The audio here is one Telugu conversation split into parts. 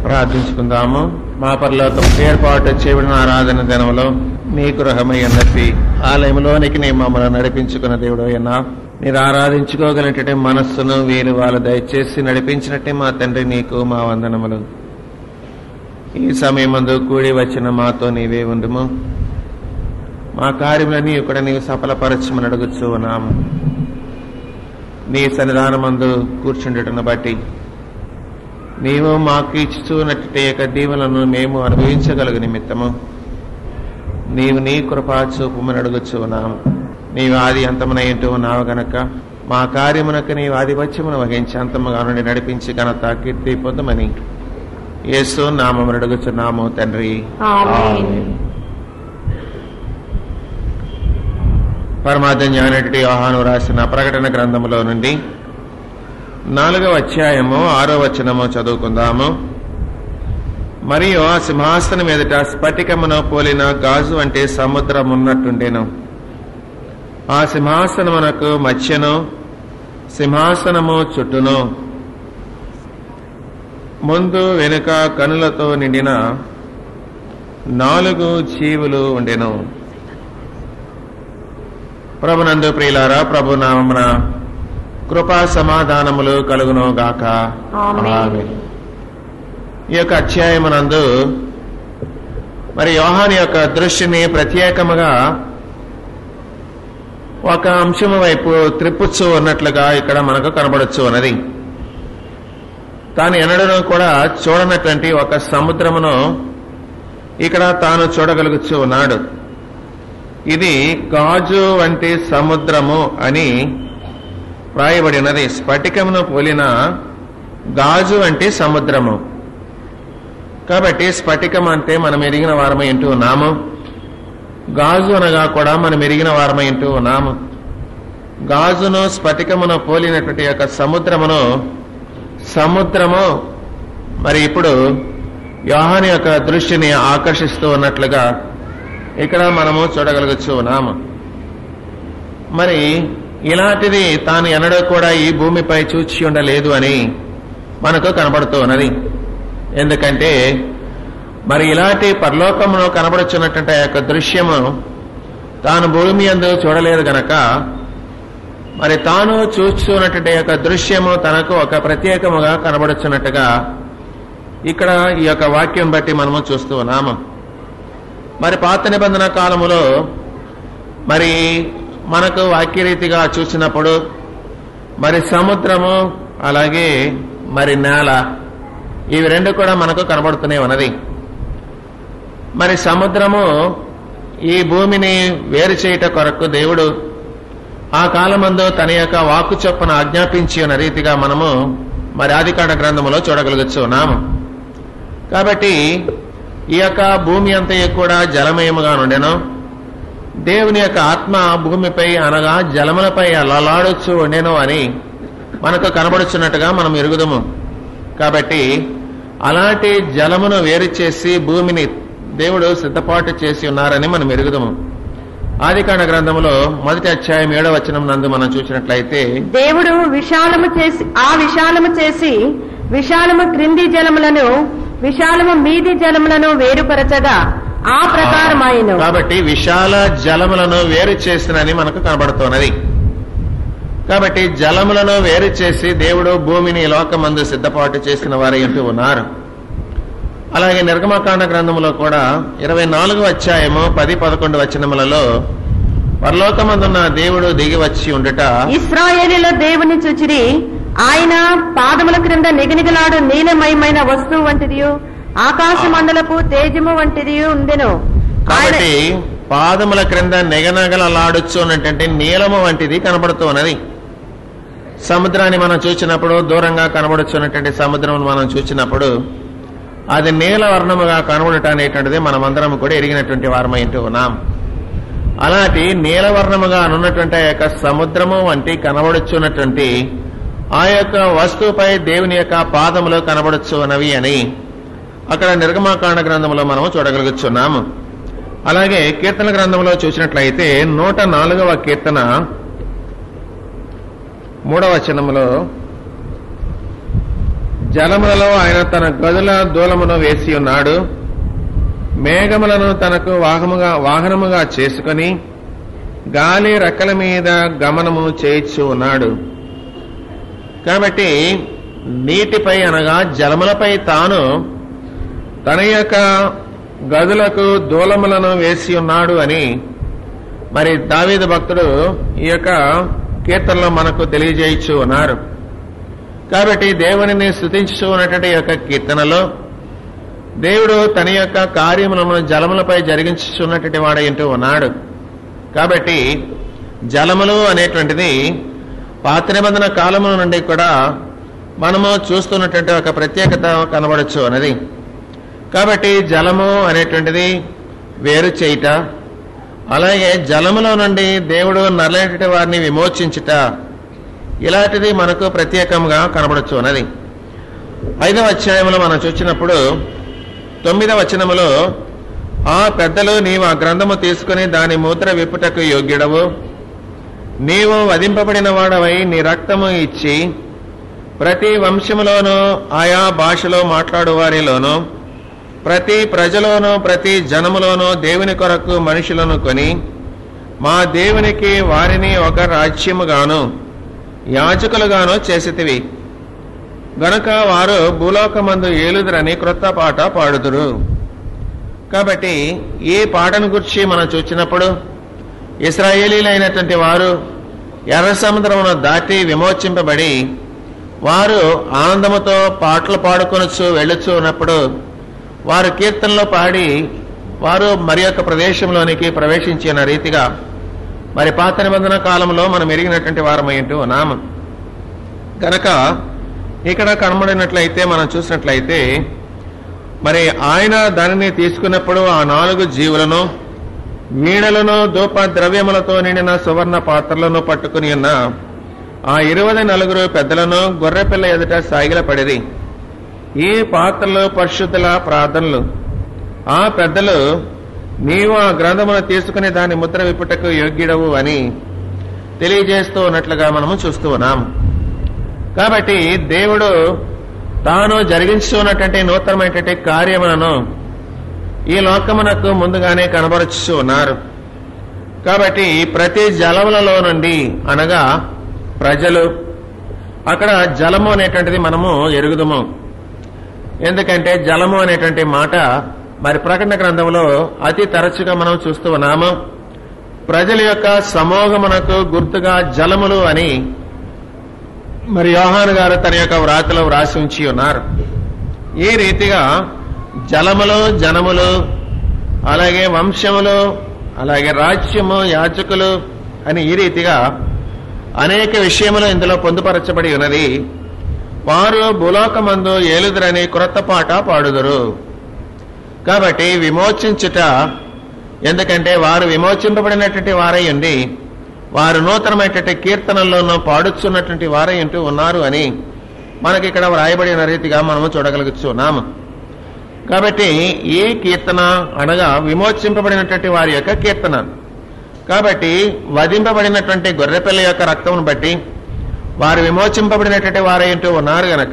ప్రార్థించుకుందాము మా పరలోక ఏర్పాటు చేయబడిన ఆరాధన దినంలో నీ గృహమై ఉన్నది ఆలయంలోనికి నీ మమ్మల్ని నడిపించుకున్న దేవుడు అయినా మీరు ఆరాధించుకోగలిగినటువంటి మనస్సును వీలు వాళ్ళు దయచేసి నడిపించినట్టే మా తండ్రి నీకు మా వందనములు ఈ సమయమందు కూడి వచ్చిన మాతో నీవే ఉండుము మా కార్యములని కూడా నీవు సఫలపరచమని అడుగుచూ ఉన్నాము నీ సన్నిధానమందు కూర్చుండటను బట్టి నీవు మాకు ఇచ్చుచున్నట్టు యొక్క దీవులను మేము అనుభవించగలుగు నిమిత్తము నీవు నీ కృపా చూపుమని అడుగుచూ ఉన్నాము నీవు ఆది అంతమున ఏంటో ఉన్నావు గనక మా కార్యమునకు నీవు ఆధిపత్యమును వహించి అంతముగా నుండి నడిపించి ఘనత కీర్తి పొందమని యేసు నామమును అడుగుచున్నాము తండ్రి ఆమేన్. పరమాత్మ జ్ఞానటి యోహాను రాసిన ప్రకటన గ్రంథములో నుండి నాలుగవ అధ్యాయము ఆరో వచనము చదువుకుందాము మరియు ఆ సింహాసనం ఎదుట స్ఫటికమును పోలిన గాజు అంటే సముద్రం ఉన్నట్టుండెను ఆ సింహాసనమునకు మధ్యను సింహాసనము చుట్టూను ముందు వెనుక కనులతో నిండిన నాలుగు జీవులు ఉండెను ప్రభునందు ప్రియులారా ప్రభు నామమున కృపా సమాధానములు కలుగును గాక ఆమేన్. ఆమేన్. ఈ యొక్క అధ్యాయమునందు మరి యోహాని యొక్క దృష్టిని ప్రత్యేకముగా ఒక అంశము వైపు త్రిప్పుచ్చు ఉన్నట్లుగా ఇక్కడ మనకు కనబడచ్చు ఉన్నది తాను ఎన్నడను కూడా చూడనటువంటి ఒక సముద్రమును ఇక్కడ తాను చూడగలుగుతూ ఉన్నాడు ఇది గాజు వంటి సముద్రము అని వ్రాయబడినది స్ఫటికమును పోలిన గాజు వంటి సముద్రము కాబట్టి స్ఫటికం అంటే మనం ఎరిగిన వారమై ఇంటూ ఉన్నాము గాజు అనగా కూడా మనం ఎరిగిన వారమై ఇంటూ ఉన్నాము గాజును స్ఫటికమును పోలినటువంటి యొక్క సముద్రమును సముద్రము మరి ఇప్పుడు యోహాని యొక్క దృష్టిని ఆకర్షిస్తూ ఉన్నట్లుగా ఇక్కడ మనము చూడగలుగుతూ ఉన్నాము మరి ఇలాంటిది తాను ఎన్నడూ కూడా ఈ భూమిపై చూచి ఉండలేదు అని మనకు కనబడుతూ ఉన్నది ఎందుకంటే మరి ఇలాంటి పరలోకమును కనబడుచున్నటువంటి ఆ యొక్క దృశ్యము తాను భూమి అందు చూడలేదు గనక మరి తాను చూస్తున్నటువంటి యొక్క దృశ్యము తనకు ఒక ప్రత్యేకముగా కనబడుచున్నట్టుగా ఇక్కడ ఈ యొక్క వాక్యం బట్టి మనము చూస్తూ ఉన్నాము మరి పాత నిబంధన కాలములో మరి మనకు వాక్యరీతిగా చూసినప్పుడు మరి సముద్రము అలాగే మరి నేల ఇవి రెండు కూడా మనకు కనబడుతూనే ఉన్నది మరి సముద్రము ఈ భూమిని వేరు చేయుట కొరకు దేవుడు ఆ కాలమందు తన యొక్క వాక్కు చొప్పున ఆజ్ఞాపించి ఉన్న రీతిగా మనము మరి ఆదికాండ గ్రంథములో చూడగలుగుతూ ఉన్నాము కాబట్టి ఈ యొక్క భూమి అంతయు కూడా జలమయముగా నుండెను దేవుని యొక్క ఆత్మ భూమిపై అనగా జలములపై అలలాడొచ్చు ఉండెను అని మనకు కనబడుచున్నట్టుగా మనం ఎరుగుదము కాబట్టి అలాంటి జలమును వేరు చేసి భూమిని దేవుడు సిద్ధపాటు చేసి ఉన్నారని మనం ఎరుగుదము ఆదికాండ గ్రంథములో మొదటి అధ్యాయం ఏడవ వచనం నందు మనం చూసినట్లయితే దేవుడు విశాలము చేసి ఆ విశాలము చేసి విశాలము క్రింది జలములను విశాలము మీది జలములను వేరుపరచగా ఆ ప్రకారమాయను కాబట్టి విశాల జలములను వేరు చేసినని మనకు కనబడుతున్నది కాబట్టి జలములను వేరు చేసి దేవుడు భూమిని ఈ లోకమందు సిద్ధపాటు చేసిన వారి అంటూ ఉన్నారు అలాగే నిర్గమకాండ గ్రంథములో కూడా ఇరవై నాలుగు అధ్యాయము పది పదకొండు వచనములలో పరలోకమందున్న దేవుడు దిగి వచ్చి ఉండుట ఇస్రాయేలీలో దేవుని చుచిరి ఆయన పాదముల క్రింద నిగనిగలాడు నీలమయమైన వస్తువు వంటిది ఆకాశ మండలపు తేజము వంటిది ఉండెను ఆయన కాబట్టి పాదముల క్రింద నెగనగలలాడుచు ఉన్నటువంటి నీలము వంటిది కనబడుతూ ఉన్నది సముద్రాన్ని మనం చూసినప్పుడు దూరంగా కనబడుచున్నటువంటి సముద్రం మనం చూసినప్పుడు అది నీల వర్ణముగా కనబడట అనేటువంటిది మనమందరం కూడా ఎరిగినటువంటి వారమై ఉంటూ ఉన్నాం అలాంటి నీలవర్ణముగా ఉన్నటువంటి ఆ యొక్క సముద్రము వంటి కనబడుచున్నటువంటి ఆ యొక్క వస్తువుపై దేవుని యొక్క పాదములు కనబడుచు ఉన్నవి అని అక్కడ నిర్గమాకాండ గ్రంథంలో మనము చూడగలుగుతున్నాము అలాగే కీర్తన గ్రంథంలో చూసినట్లయితే నూట నాలుగవ కీర్తన మూడవ వచనములో జలములలో ఆయన తన గదుల దూలమును వేసి ఉన్నాడు మేఘములను తనకు వాహముగా వాహనముగా చేసుకొని గాలి రెక్కల మీద గమనము చేయిచు ఉన్నాడు కాబట్టి నీటిపై అనగా జలములపై తాను తన యొక్క గదులకు దూలములను వేసి ఉన్నాడు అని మరి దావీదు భక్తుడు ఈ యొక్క కీర్తనలో మనకు తెలియజేయచ్చు ఉన్నారు కాబట్టి దేవునిని స్థుతించు ఉన్నటువంటి యొక్క కీర్తనలో దేవుడు తన యొక్క కార్యములను జలములపై జరిగించున్నటువంటి వాడేంటూ ఉన్నాడు కాబట్టి జలములు అనేటువంటిది పాత నిబంధన కాలము నుండి కూడా మనము చూస్తున్నటువంటి ఒక ప్రత్యేకత కనబడచ్చు అన్నది కాబట్టి జలము అనేటువంటిది వేరు చేయుట అలాగే జలములో నుండి దేవుడు నల్లటి వారిని విమోచించుట ఇలాంటిది మనకు ప్రత్యేకంగా కనబడచ్చు అన్నది ఐదవ అధ్యాయంలో మనం చూసినప్పుడు తొమ్మిదవ వచనములో ఆ పెద్దలు నీవు ఆ గ్రంథము తీసుకుని దాని ముద్ర విప్పుటకు యోగ్యుడవు నీవు వధింపబడిన వాడవై నీ రక్తము ఇచ్చి ప్రతి వంశములోనూ ఆయా భాషలో మాట్లాడు వారిలోనూ ప్రతి ప్రజలోనూ ప్రతి జనములోనూ దేవుని కొరకు మనుషులను కొని మా దేవునికి వారిని ఒక రాజ్యముగాను యాజకులుగాను చేసితివి గనుక వారు భూలోకమందు ఏలుదురని క్రొత్త పాట పాడుదురు కాబట్టి ఈ పాటను గురించి మనం చూసినప్పుడు ఇస్రాయేలీలైనటువంటి వారు ఎర్ర సముద్రమును దాటి విమోచింపబడి వారు ఆనందముతో పాటలు పాడుకొనొచ్చు వెళ్ళొచ్చు ఉన్నప్పుడు వారు కీర్తనలో పాడి వారు మరి యొక్క ప్రదేశంలోనికి ప్రవేశించిన రీతిగా మరి పాత నిబంధన కాలంలో మనం ఎరిగినటువంటి వారమైంటూ నామం కనుక ఇక్కడ కనబడినట్లయితే మనం చూసినట్లయితే మరి ఆయన దానిని తీసుకున్నప్పుడు ఆ నాలుగు జీవులను వీణలను ధూప ద్రవ్యములతో నిండిన సువర్ణ పాత్రలను పట్టుకుని ఉన్న ఆ ఇరవై నలుగురు పెద్దలను గొర్రెపిల్ల ఎదుట సాగిలపడిరి ఈ పాత్రలు పరిశుద్ధుల ప్రార్థనలు ఆ పెద్దలు నీవు ఆ గ్రంథమును తీసుకుని దాని ముద్ర విప్పుటకు యోగ్యుడవు అని తెలియజేస్తూ ఉన్నట్లుగా మనము చూస్తూ ఉన్నాం కాబట్టి దేవుడు తాను జరిగించున్నటువంటి నూతనమైనటువంటి కార్యములను ఈ లోకమునకు ముందుగానే కనబరుచు ఉన్నారు కాబట్టి ప్రతి జలములలో నుండి అనగా ప్రజలు అక్కడ జలము అనేటువంటిది మనము ఎరుగుదము ఎందుకంటే జలము అనేటువంటి మాట మరి ప్రకటన గ్రంథంలో అతి తరచుగా మనం చూస్తూ ఉన్నాము ప్రజల యొక్క సమూహమునకు గుర్తుగా జలములు అని మరి యోహాను గారు తన యొక్క వ్రాతలో వ్రాసి ఉంచి ఉన్నారు ఈ రీతిగా జలములు జనములు అలాగే వంశములు అలాగే రాజ్యము యాచకులు అని ఈ రీతిగా అనేక విషయములు ఇందులో పొందుపరచబడి ఉన్నది వారు భూలోకమందు ఏలుదురని క్రొత్త పాట పాడుదురు కాబట్టి విమోచించుట ఎందుకంటే వారు విమోచింపబడినటువంటి వారై ఉండి వారు నూతనమైనటువంటి కీర్తనల్లోనూ పాడుచున్నటువంటి వారై ఉంటూ ఉన్నారు అని మనకి ఇక్కడ వ్రాయబడిన రీతిగా మనము చూడగలుగుతున్నాము కాబట్టి ఈ కీర్తన అనగా విమోచింపబడినటువంటి వారి యొక్క కీర్తన కాబట్టి వధింపబడినటువంటి గొర్రెపిల్ల యొక్క రక్తమును బట్టి వారు విమోచింపబడినటువంటి వారేంటూ ఉన్నారు గనక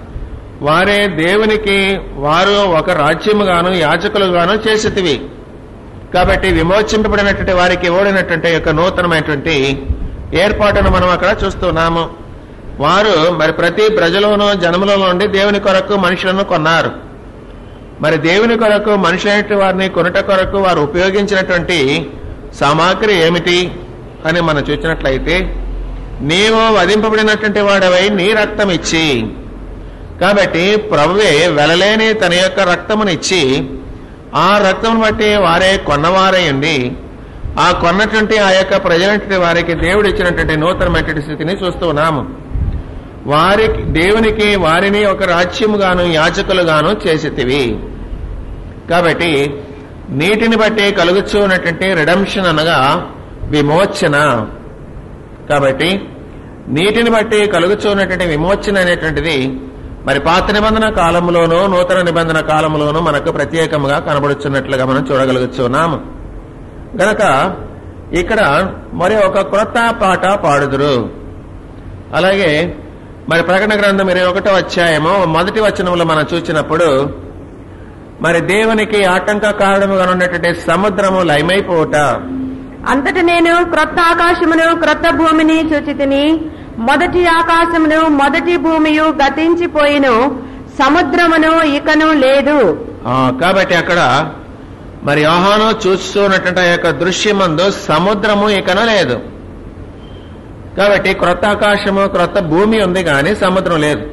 వారే దేవునికి వారు ఒక రాజ్యముగాను యాజకులుగాను చేసేటివి కాబట్టి విమోచింపబడినటువంటి వారికి ఓడినటువంటి యొక్క నూతనమైనటువంటి ఏర్పాటును మనం అక్కడ చూస్తున్నాము వారు మరి ప్రతి ప్రజలోనూ జనములో నుండి దేవుని కొరకు మనుషులను కొన్నారు మరి దేవుని కొరకు మనుషులైన వారిని కొనుట కొరకు వారు ఉపయోగించినటువంటి సామాగ్రి ఏమిటి అని మనం చూసినట్లయితే నీవు వధింపబడినటువంటి వాడవై నీ రక్తం ఇచ్చి కాబట్టి ప్రభువే వెలలేని తన యొక్క రక్తమునిచ్చి ఆ రక్తమును బట్టి వారే కొన్నవారై ఉండి ఆ కొన్నటువంటి ఆ యొక్క ప్రజలంటి వారికి దేవుడు ఇచ్చినటువంటి నూతనమైనటువంటి స్థితిని చూస్తూ ఉన్నాము వారికి దేవునికి వారిని ఒక రాజ్యముగాను యాజకులుగాను చేసేటివి కాబట్టి నీటిని బట్టి కలుగుచూ ఉన్నటువంటి రిడమ్షన్ అనగా విమోచన కాబట్టి నీటిని బట్టి కలుగుచూ ఉన్నటువంటి విమోచన అనేటువంటిది మరి పాత నిబంధన కాలంలోనూ నూతన నిబంధన కాలంలోనూ మనకు ప్రత్యేకంగా కనబడుచున్నట్లుగా మనం చూడగలుగుతున్నాము గనక ఇక్కడ మరి ఒక క్రొత్త పాట పాడుదురు అలాగే మరి ప్రకటన గ్రంథం ఇరవై ఒకటో అధ్యాయము మొదటి వచనంలో మనం చూసినప్పుడు మరి దేవునికి ఆటంక కారణముగా ఉన్నటువంటి సముద్రము లయమైపోవట అంతట నేను క్రొత్త ఆకాశమును క్రొత్త భూమిని చూచితిని మొదటి ఆకాశమును మొదటి భూమియు గతించిపోయిను సముద్రమును ఇకను లేదు ఆ, కాబట్టి అక్కడ మరి యోహాను చూస్తున్నటువంటి ఆ యొక్క దృశ్యమందు సముద్రము ఇకను లేదు కాబట్టి క్రొత్త ఆకాశము క్రొత్త భూమి ఉంది కానీ సముద్రం లేదు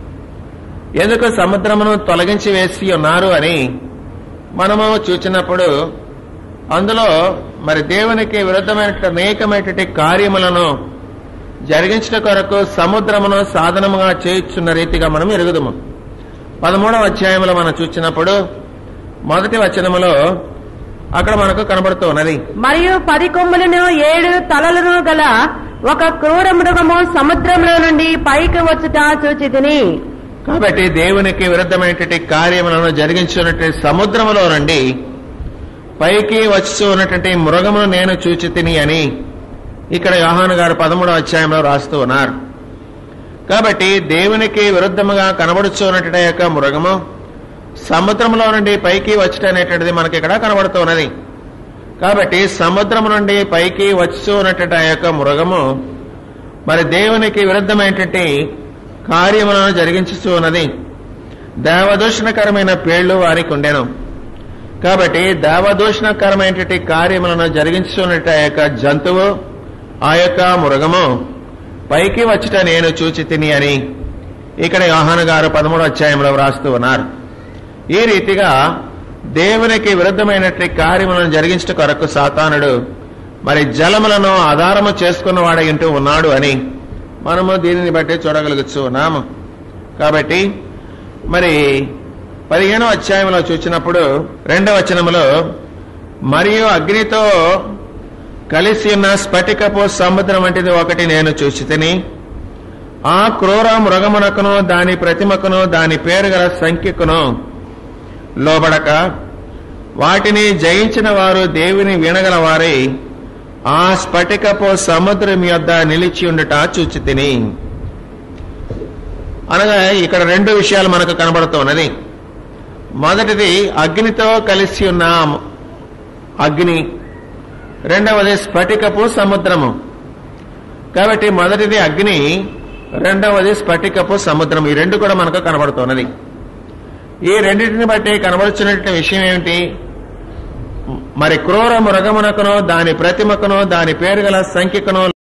ఎందుకు సముద్రమును తొలగించి వేసి ఉన్నారు అని మనము చూచినప్పుడు అందులో మరి దేవునికి విరుద్ధమైన అనేకమైనటువంటి కార్యములను జరిగించిన కొరకు సముద్రమును సాధనముగా చేయుచున్న రీతిగా మనం ఎరుగుదము పదమూడవ అధ్యాయంలో మనం చూసినప్పుడు మొదటి వచనములో అక్కడ మనకు కనబడుతూ ఉన్నది మరియు పది కొమ్ములను ఏడు తలలను గల ఒక క్రూర మృగము సముద్రంలో నుండి పైకి వచ్చుట చూచితిని కాబట్టి దేవునికి విరుద్ధమైనటువంటి కార్యములను జరిగించున్నటువంటి సముద్రములో నుండి పైకి వచ్చి ఉన్నటువంటి మృగమును నేను చూచి తిని అని ఇక్కడ యోహాను గారు పదమూడవ అధ్యాయంలో రాస్తూ ఉన్నారు కాబట్టి దేవునికి విరుద్ధముగా కనబడుచు ఉన్నటువంటి యొక్క మృగము సముద్రంలో నుండి పైకి వచ్చట అనేటువంటిది మనకి ఇక్కడ కనబడుతూ ఉన్నది కాబట్టి సముద్రం నుండి పైకి వచ్చి ఉన్నటువంటి ఆ యొక్క మృగము మరి దేవునికి విరుద్ధమైనటువంటి కార్యములను జరిగించుతూ ఉన్నది దేవదూషణకరమైన పేళ్లు వారికి ఉండెను కాబట్టి దేవదూషణకరమైనటువంటి కార్యములను జరిగించున్నట్టు ఆ యొక్క జంతువు ఆ యొక్క మృగము పైకి వచ్చుట నేను చూచి తిని అని ఇక్కడ యోహాను గారు పదమూడు అధ్యాయంలో వ్రాస్తూ ఉన్నారు ఈ రీతిగా దేవునికి విరుద్ధమైనటువంటి కార్యములను జరిగించట కొరకు సాతానుడు మరి జలములను ఆధారము చేసుకున్నవాడై ఉంటూ ఉన్నాడు అని మనము దీనిని బట్టి చూడగలుగుతూ ఉన్నాము కాబట్టి మరి పదిహేనో అధ్యాయంలో చూసినప్పుడు రెండవ వచనములో మరియు అగ్నితో కలిసి ఉన్న స్ఫటికపు సముద్రం వంటిది ఒకటి నేను చూసి తిని ఆ క్రూర మృగమునకును దాని ప్రతిమకును దాని పేరు గల సంఖ్యకును లోబడక వాటిని జయించిన వారు దేవుని వినగల వారై ఆ స్ఫటికపు సముద్రం యొద్ద నిలిచి ఉండుట చూచి తిని అనగా ఇక్కడ రెండు విషయాలు మనకు కనబడుతున్నది మొదటిది అగ్నితో కలిసి ఉన్న అగ్ని రెండవది స్ఫటికపు సముద్రము కాబట్టి మొదటిది అగ్ని రెండవది స్ఫటికపు సముద్రం ఈ రెండు కూడా మనకు కనబడుతున్నది ఈ రెండింటిని బట్టి కనబడుతున్నటువంటి విషయం ఏమిటి మరి క్రూర మృగమునకును దాని ప్రతిమకును దాని పేరు గల సంఖ్యకును